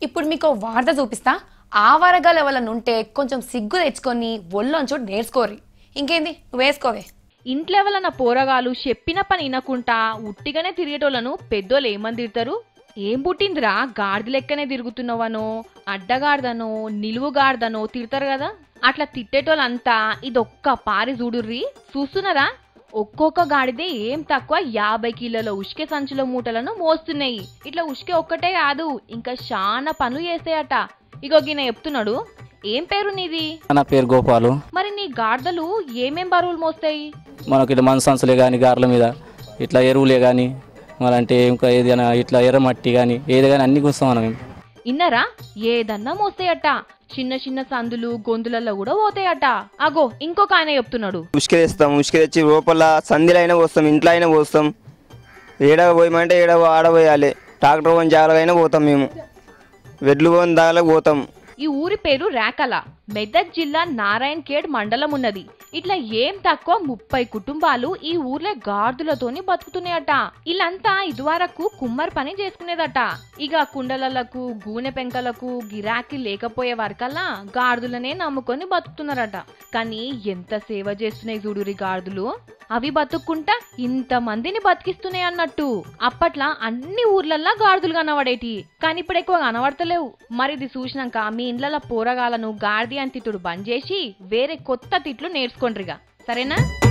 ఇప్పుడు మీకు ఓ వార్త చూపిస్తా ఆ వరగాలు ఎవరైనా ఉంటే కొంచెం సిగ్గు తెచ్చుకొని ఒళ్ళొంచు నేర్చుకోరి ఇంకేంది నువ్వు వేసుకోవే ఇంట్లో ఎవరన్నా పోరగాలు చెప్పిన పని వినకుండా ఉట్టిగానే తిరిగేటోళ్ళను పెద్దోళ్ళు ఏమని తిడతారు ఏం పుట్టిందిరా గాడిద లెక్కనే తిరుగుతున్నావనో అడ్డగాడిదనో నిలువుగాడిదనో తిడతారు కదా అట్లా తిట్టేటోళ్ళంతా ఇదొక్క పారి చూడుర్రి చూస్తున్నారా ఒక్కొక్క గాడిదే ఏం తక్కువ యాభై కిలోల ఉష్కె సంచుల మూటలను మోస్తున్నాయి ఇట్లా ఉష్కె ఒక్కటే కాదు ఇంకా చాలా పనులు చేస్తాయట ఇగో గిన చెప్తున్నాడు ఏం పేరు నీది నా పేరు గోపాలు మరి నీ గాడిదలు ఏమేం బరువులు మోస్తాయి మనకి ఇట్లా మనసంచులే కానీ గార్ల మీద ఇట్లా ఎరువులే కానీ మరంటే ఇంకా ఏదైనా ఇట్లా ఎర్రమట్టి కానీ ఏది కానీ అన్ని కూస్తాం మనం ఇన్నరా ఏదన్నా మోస్తాయట చిన్న చిన్న సందులు గొంతులలో కూడా పోతాయట అగో ఇంకొక ఆయన చెప్తున్నాడు ఉసుక తెస్తాం ఉసుక తెచ్చి లోపల సంధిలో అయినా పోస్తాం ఇంట్లో అయినా పోస్తాం ఏడ పోయమంటే ఏడ ఆడ పోయాలి ట్రాక్టర్ పోయిన జాగ్రత్త అయినా పోతాం మేము వెడ్లు పోయిన దాకా పోతాం ఈ ఊరి పేరు రేకల మెదక్ జిల్లా నారాయణ్ ఖేడ్ మండలం ఉన్నది ఇట్లా ఏం తక్కువ ముప్పై కుటుంబాలు ఈ ఊర్లో గాడిదలతోని బతుకుతున్నాయట వీళ్ళంతా ఇదివరకు కుమ్మరి పని చేసుకునేదట ఇక కుండలలకు గూనె పెంకలకు గిరాకీ లేకపోయే వరకల్లా గాడిదలనే నమ్ముకొని బతుకుతున్నారట కానీ ఎంత సేవ చేస్తున్నాయి చూడురి గాడిదలు అవి బతుక్కుంటా ఇంత మందిని బతికిస్తున్నాయి అన్నట్టు అప్పట్లా అన్ని ఊర్లల్లా గాడిదలు కనబడేటి కానీ ఇప్పుడు ఎక్కువ కనబడతలేవు మరి ఇది చూసినాక మీ ఇండ్ల పోరగాలను గాడిది అని తిట్టుడు బంద్ చేసి వేరే కొత్త తిట్లు నేర్చుకోండ్రిగా సరేనా